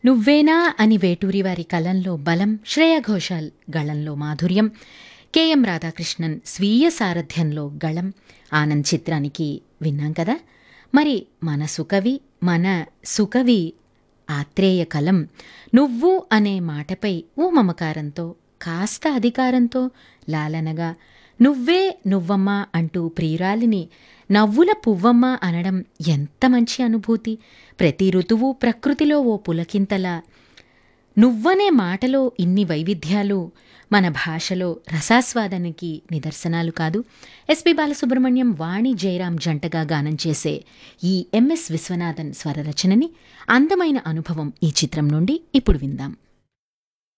నువ్వేనా అని వేటూరి వారి కలంలో బలం శ్రేయా ఘోషాల్ గళంలో మాధుర్యం కెఎం రాధాకృష్ణన్ స్వీయ సారథ్యంలో గళం ఆనంద్ చిత్రానికి విన్నాం కదా మరి మన సుకవి మన సుకవి ఆత్రేయ కలం నువ్వు అనే మాటపై ఓ మమకారంతో కాస్త అధికారంతో లాలనగా నువ్వే నువ్వమ్మా అంటూ ప్రియురాలిని నవ్వుల పువ్వమ్మ అనడం ఎంత మంచి అనుభూతి ప్రతి ఋతువు ప్రకృతిలో ఓ పులకింతలా నువ్వనే మాటలో ఇన్ని వైవిధ్యాలు మన భాషలో రసాస్వాదనకి నిదర్శనాలు కాదు ఎస్పి బాలసుబ్రహ్మణ్యం వాణి జయరాం జంటగా గానం చేసే ఈ ఎంఎస్ విశ్వనాథన్ స్వరరచనని అందమైన అనుభవం ఈ చిత్రం నుండి ఇప్పుడు విందాం